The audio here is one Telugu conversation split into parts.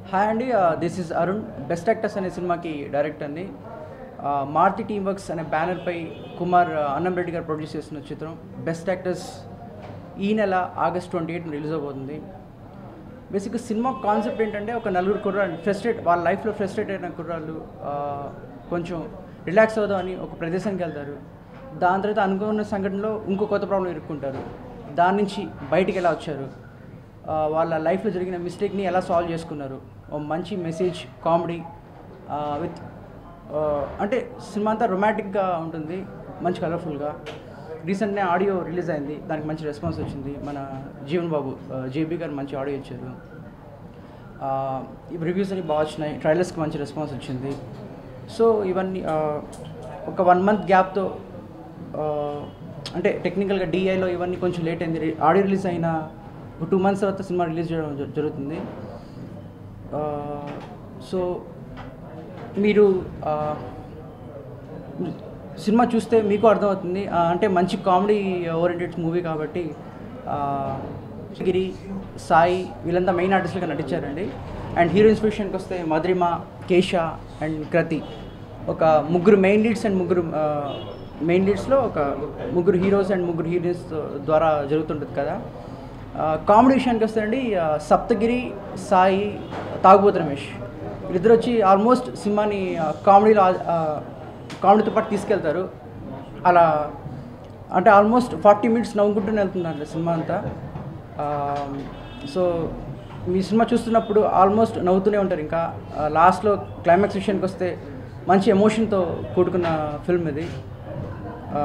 హాయ్ అండి this is Arun best actors అనే సినిమాకి డైరెక్ట్ అండి మారుతి టీమ్ వర్క్స్ అనే బ్యానర్పై కుమార్ అన్నం రెడ్డి గారు ప్రొడ్యూస్ చేస్తున్న చిత్రం బెస్ట్ యాక్టర్స్ ఈ నెల ఆగస్ట్ ట్వంటీ ఎయిట్ రిలీజ్ అవబోతుంది బేసిక్గా సినిమా కాన్సెప్ట్ ఏంటంటే ఒక నలుగురు కుర్రాళ్ళు ఫ్రస్ట్రేట్ వాళ్ళ లైఫ్లో ఫ్రస్ట్రేట్ అయిన కుర్రాళ్ళు ఆ, కొంచెం రిలాక్స్ అవుదామని ఒక ప్రదేశానికి వెళ్తారు దాని తర్వాత అనుకున్న సంఘటనలో ఇంకో కొత్త ప్రాబ్లం ఇరుక్కుంటారు దాని నుంచి బయటికి ఎలా వచ్చారు ఆ, వాళ్ళ లైఫ్లో జరిగిన మిస్టేక్ని ఎలా సాల్వ్ చేసుకున్నారు ఓ మంచి మెసేజ్ కామెడీ విత్ అంటే సినిమా అంతా రొమాంటిక్గా ఉంటుంది మంచి కలర్ఫుల్గా రీసెంట్గా ఆడియో రిలీజ్ అయింది దానికి మంచి రెస్పాన్స్ వచ్చింది మన జీవన్ బాబు జేబీ గారు మంచి ఆడియో ఇచ్చారు రివ్యూస్ అన్ని బాగా వచ్చినాయి ట్రైలర్స్కి మంచి రెస్పాన్స్ వచ్చింది సో ఇవన్నీ ఆ, ఒక వన్ మంత్ గ్యాప్తో అంటే టెక్నికల్గా డిఐలో ఇవన్నీ కొంచెం లేట్ అయింది ఆడియో రిలీజ్ అయిన ఒక టూ మంత్స్ తర్వాత సినిమా రిలీజ్ చేయడం జ- జరుగుతుంది సో మీరు ఆ, సినిమా చూస్తే మీకు అర్థమవుతుంది ఆ, అంటే మంచి కామెడీ ఓరియంటెడ్ మూవీ కాబట్టి ఆ, గిరి సాయి వీళ్ళంతా మెయిన్ ఆర్టిస్టులుగా నటించారండి అండ్ హీరోయిన్స్ విషయానికి వస్తే మధురిమ కేశ అండ్ క్రతి ఒక ముగ్గురు మెయిన్ లీడ్స్ అండ్ ముగ్గురు మెయిన్ లీడ్స్లో ఒక ముగ్గురు హీరోస్ అండ్ ముగ్గురు హీరోయిన్స్ ద్వారా జరుగుతుంటుంది కదా కామెడీ విషయానికి వస్తే అండి ఆ, సప్తగిరి సాయి తాగుబోతు రమేష్ వీళ్ళిద్దరు వచ్చి ఆల్మోస్ట్ సినిమాని ఆ, కామెడీలో ఆ, కామెడీతో పాటు తీసుకెళ్తారు అలా అంటే ఆల్మోస్ట్ ఫార్టీ మినిట్స్ నవ్వుకుంటూనే వెళ్తుందండి సినిమా అంతా ఆ, సో మీ సినిమా చూస్తున్నప్పుడు ఆల్మోస్ట్ నవ్వుతూనే ఉంటారు ఇంకా లాస్ట్లో క్లైమాక్స్ విషయానికి వస్తే మంచి ఎమోషన్తో కూడుకున్న ఫిల్మ్ ఇది ఆ,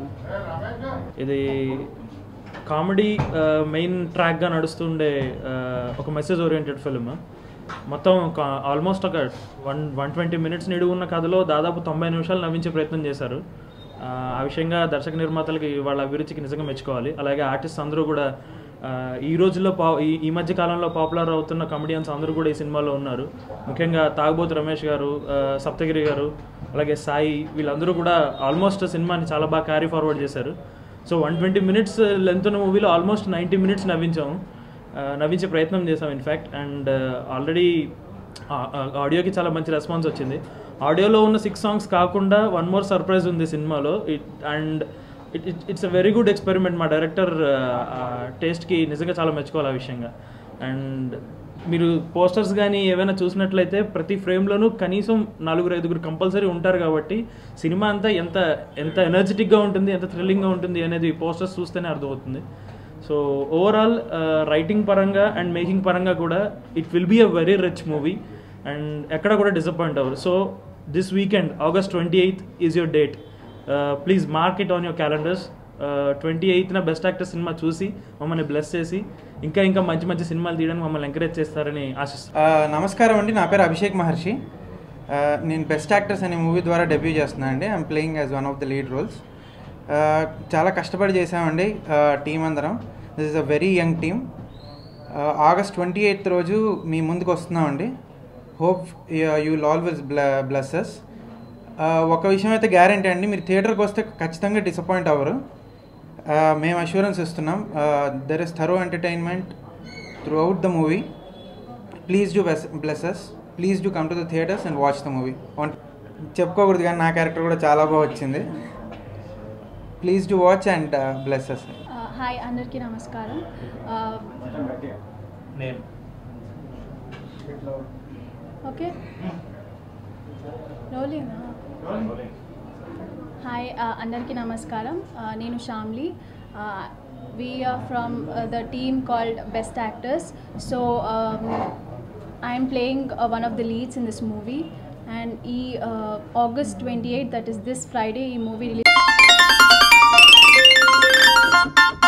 ఇది కామెడీ మెయిన్ ట్రాక్గా నడుస్తుండే ఆ, ఒక మెసేజ్ ఓరియంటెడ్ ఫిల్మ్ మొత్తం ఆల్మోస్ట్ ఒక వన్ వన్ ట్వంటీ మినిట్స్ నిడుగు ఉన్న కథలో దాదాపు తొంభై నిమిషాలు నవ్వించే ప్రయత్నం చేశారు ఆ, ఆ విషయంగా దర్శక నిర్మాతలకి వాళ్ళ అభిరుచికి నిజంగా మెచ్చుకోవాలి అలాగే ఆర్టిస్ట్ అందరూ కూడా ఆ, ఈ రోజుల్లో పా ఈ ఈ మధ్య కాలంలో పాపులర్ అవుతున్న కమెడియన్స్ అందరూ కూడా ఈ సినిమాలో ఉన్నారు ముఖ్యంగా తాగుబోతు రమేష్ గారు ఆ, సప్తగిరి గారు అలాగే సాయి వీళ్ళందరూ కూడా ఆల్మోస్ట్ సినిమాని చాలా బాగా క్యారీ ఫార్వర్డ్ చేశారు so one twenty minutes length ఉన్న మూవీలో ఆల్మోస్ట్ నైంటీ మినిట్స్ నవ్వించాము ఆ, నవ్వించే ప్రయత్నం చేసాం ఇన్ఫ్యాక్ట్ అండ్ ఆల్రెడీ ఆడియోకి చాలా మంచి రెస్పాన్స్ వచ్చింది ఆడియోలో ఉన్న సిక్స్ సాంగ్స్ కాకుండా వన్ మోర్ సర్ప్రైజ్ ఉంది సినిమాలో it and it it's a very good experiment మా డైరెక్టర్ టేస్ట్కి నిజంగా చాలా మెచ్చుకోవాలి ఆ విషయంగా అండ్ మీరు పోస్టర్స్ కానీ ఏవైనా చూసినట్లయితే ప్రతి ఫ్రేమ్లోనూ కనీసం నలుగురు ఐదుగురు కంపల్సరీ ఉంటారు కాబట్టి సినిమా అంతా ఎంత ఎంత ఎనర్జెటిక్గా ఉంటుంది ఎంత థ్రిల్లింగ్గా ఉంటుంది అనేది పోస్టర్స్ చూస్తేనే అర్థమవుతుంది సో ఓవరాల్ రైటింగ్ పరంగా అండ్ మేకింగ్ పరంగా కూడా it will be a very rich movie and ఎక్కడ కూడా డిసప్పాయింట్ అవ్వరు so this weekend August twenty eighth is your date please mark it on your calendars twenty ఎయిత్న బెస్ట్ యాక్టర్ సినిమా చూసి మమ్మల్ని బ్లెస్ చేసి ఇంకా ఇంకా మంచి మంచి సినిమాలు తీయడానికి మమ్మల్ని ఎంకరేజ్ చేస్తారని ఆశిస్తున్నాను ఆ, నమస్కారం అండి నా పేరు అభిషేక్ మహర్షి ఆ, నేను బెస్ట్ యాక్టర్స్ అనే మూవీ ద్వారా డెబ్యూ చేస్తున్నాను అండి I'm playing as one of the lead roles చాలా కష్టపడి చేసామండి టీం అందరం this is a very young team August twenty eighth రోజు మీ ముందుకు వస్తున్నామండి hope you will always blesses ఒక విషయం అయితే గ్యారంటీ అండి మీరు థియేటర్కి వస్తే ఖచ్చితంగా డిసప్పాయింట్ అవ్వరు Uh, మేము అష్యూరెన్స్ ఇస్తున్నాం there is thorough entertainment throughout the movie please do bless blesses please do come to the theatres and watch the movie చెప్పుకోకూడదు కానీ నా క్యారెక్టర్ కూడా చాలా బాగా వచ్చింది please do watch and blesses hi అందరికీ నమస్కారం ఓకే రోలింగ్ హాయ్ అందరికీ నమస్కారం Uh, నేను Shyamli we are from the team called best actors so I'm playing one of the leads in this movie and ఈ August twenty eight that is this Friday ఈ మూవీ రిలీజ్